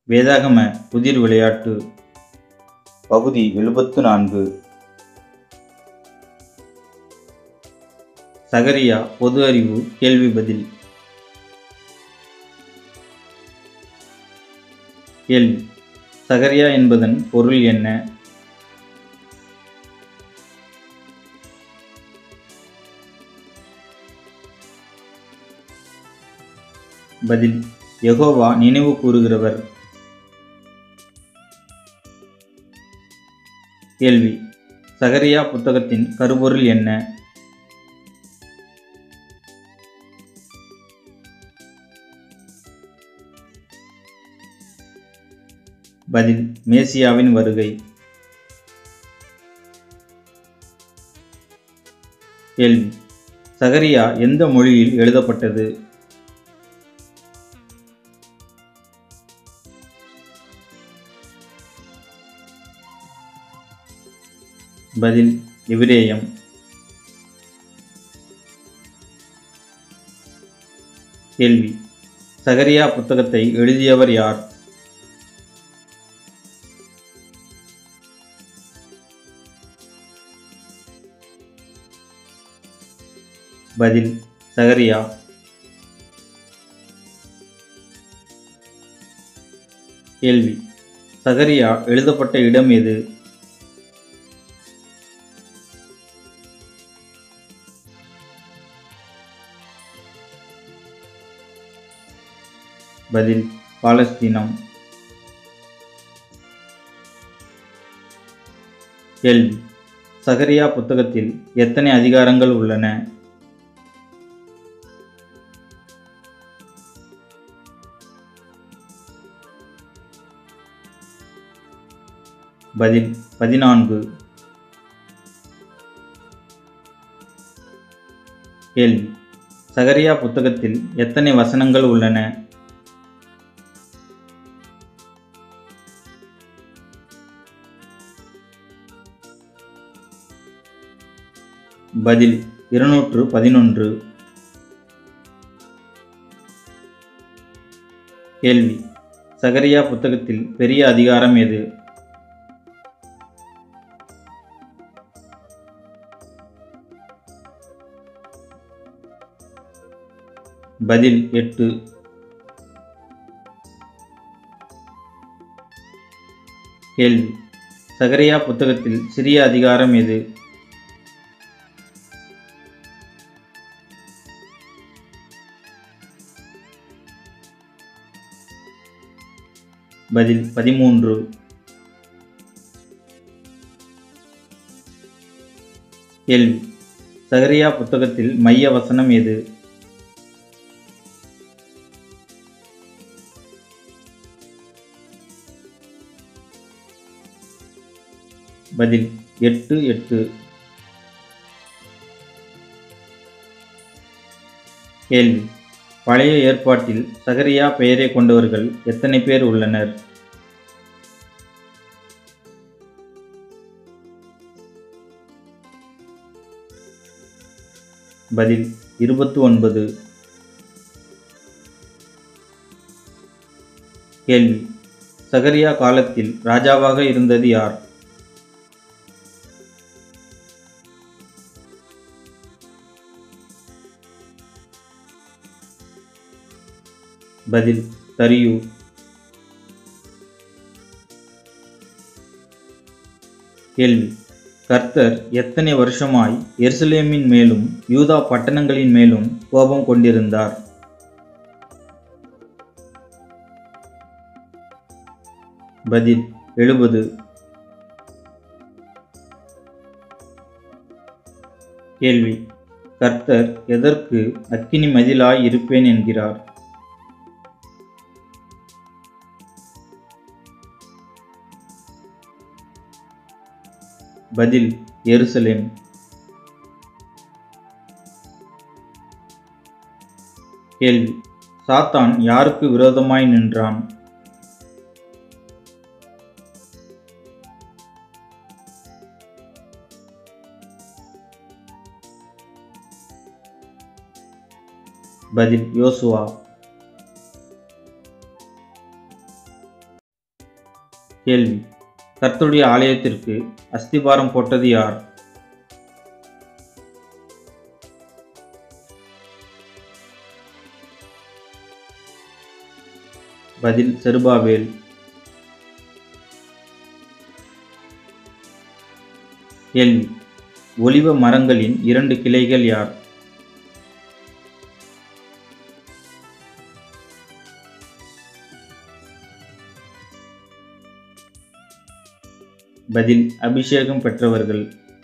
வேதாகம புதிர் விளையாட்டு பகுதி எழுபத்து நான்கு சகரியா பொது அறிவு கேள்வி பதில் கேள்வி சகரியா என்பதன் பொருள் என்ன பதில் யெகோவா நினைவு கூறுகிறவர் கேள்வி சகரியா புத்தகத்தின் கருப்பொருள் என்ன பதில் மேசியாவின் வருகை கேள்வி சகரியா எந்த மொழியில் எழுதப்பட்டது பதில் எபிரேயம் கேள்வி சகரியா புத்தகத்தை எழுதியவர் யார் பதில் சகரியா கேள்வி சகரியா எழுதப்பட்ட இடம் எது பதில் பாலஸ்தீனம் கேள்வி சகரியா புத்தகத்தில் எத்தனை அதிகாரங்கள் உள்ளன பதில் பதினான்கு கேள்வி சகரியா புத்தகத்தில் எத்தனை வசனங்கள் உள்ளன பதில் இருநூற்று பதினொன்று கேள்வி சகரியா புத்தகத்தில் பெரிய அதிகாரம் எது பதில் எட்டு கேள்வி சகரியா புத்தகத்தில் சிறிய அதிகாரம் எது பதில் பதிமூன்று கேள்வி சகரியா புத்தகத்தில் மைய வசனம் எது பதில் எட்டு எட்டு கேள்வி பழைய ஏற்பாட்டில் சகரியா பெயரை கொண்டவர்கள் எத்தனை பேர் உள்ளனர் பதில் இருபத்து ஒன்பது கேள்வி சகரியா காலத்தில் ராஜாவாக இருந்தது யார் பதில் தரியு கேள்வி கர்த்தர் எத்தனை வருஷமாய் எருசலேமின் மேலும் யூதா பட்டணங்களின் மேலும் கோபம் கொண்டிருந்தார் பதில் எழுபது கேள்வி கர்த்தர் எதற்கு அக்கினி மதிலாய் இருப்பேன் என்கிறார் பதில் எருசலேம் கேள்வி சாத்தான் யாருக்கு விரோதமாய் நின்றான் பதில் யோசுவா கேள்வி கர்த்தருடைய ஆலயத்திற்கு அஸ்திபாரம் போட்டது யார் பதில் செருபாவேல் கேள்வி ஒலிவ மரங்களின் இரண்டு கிளைகள் யார் பதில் அபிஷேகம் பெற்றவர்கள்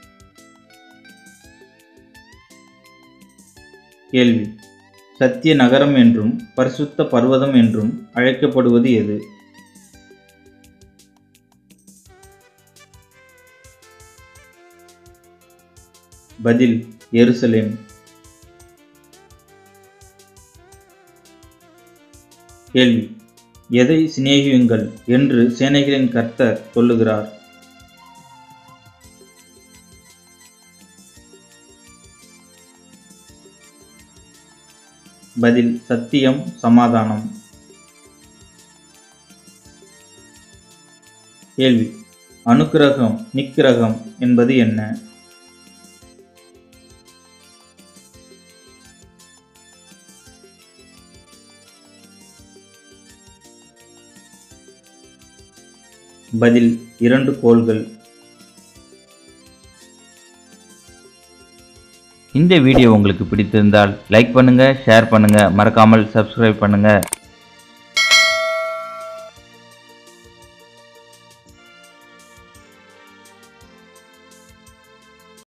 கேள்வி சத்திய நகரம் என்றும் பரிசுத்த பர்வதம் என்றும் அழைக்கப்படுவது எது பதில் எருசலேம் கேள்வி எதை சிநேகியுங்கள் என்று சேனைகளின் கர்த்தர் சொல்லுகிறார் பதில் சத்தியம் சமாதானம் கேள்வி அனுக்கிரகம் நிக்கிரகம் என்பது என்ன பதில் இரண்டு கோள்கள் இந்த வீடியோ உங்களுக்கு பிடித்திருந்தால் லைக் பண்ணுங்கள் ஷேர் பண்ணுங்கள் மறக்காமல் சப்ஸ்கிரைப் பண்ணுங்கள்